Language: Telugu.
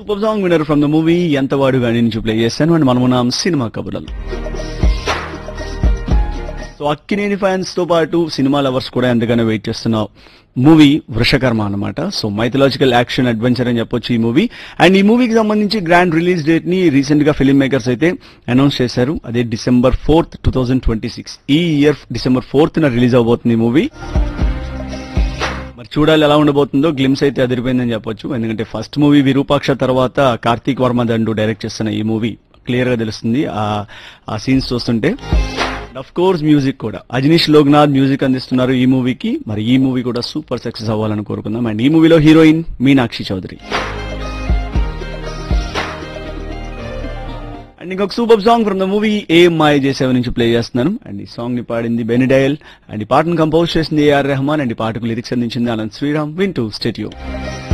సూపర్ సాంగ్ వినర్ from the movie Entha Vaaduga నుంచి ప్లే చేశాను అండ్ మనమున్నాం సినిమా కబుర్లలో సో అక్కినేని ఫ్యాన్స్ తో పాటు సినిమా లవర్స్ కూడా ఎంతగానో వెయిట్ చేస్తున్న మూవీ వృషకర్మ అన్నమాట సో మైథలాజికల్ యాక్షన్ అడ్వెంచర్ అని చెప్పొచ్చు ఈ మూవీ అండ్ ఈ మూవీకి సంబంధించి గ్రాండ్ రిలీజ్ డేట్ ని రీసెంట్ గా ఫిల్మ్ మేకర్స్ అయితే అనౌన్స్ చేశారు అదే December fourth two thousand twenty six ఈ ఇయర్ డిసెంబర్ ఫోర్త్ న రిలీజ్ అవబోతుంది ఈ మూవీ మరి చూడాలి ఎలా ఉండబోతుందో గ్లిమ్స్ అయితే అదిరిపోయిందని చెప్పొచ్చు ఎందుకంటే ఫస్ట్ మూవీ విరూపాక్ష తర్వాత కార్తీక్ వర్మ దండు డైరెక్ట్ చేస్తున్న ఈ మూవీ క్లియర్ గా తెలుస్తుంది ఆ ఆ సీన్స్ చూస్తుంటే అఫ్ కోర్స్ మ్యూజిక్ కూడా అజనీష్ లోక్నాథ్ మ్యూజిక్ అందిస్తున్నారు ఈ మూవీకి మరి ఈ మూవీ కూడా సూపర్ సక్సెస్ అవ్వాలని కోరుకుందాం అండ్ ఈ మూవీలో హీరోయిన్ మీనాక్షి చౌదరి అండ్ ఇంకొక super song from the movie Ye Maaya Chesave నుంచి ప్లే చేస్తున్నాను అండ్ ఈ సాంగ్ ని పాడింది బెనిడయల్ అండ్ ఈ పాటను కంపోజ్ చేసింది ఏఆర్ రెహమాన్ అండ్ ఈ పాటకు లిరిక్స్ అందించింది అనంత్ శ్రీరామ్ వింటూ స్టేట్యూ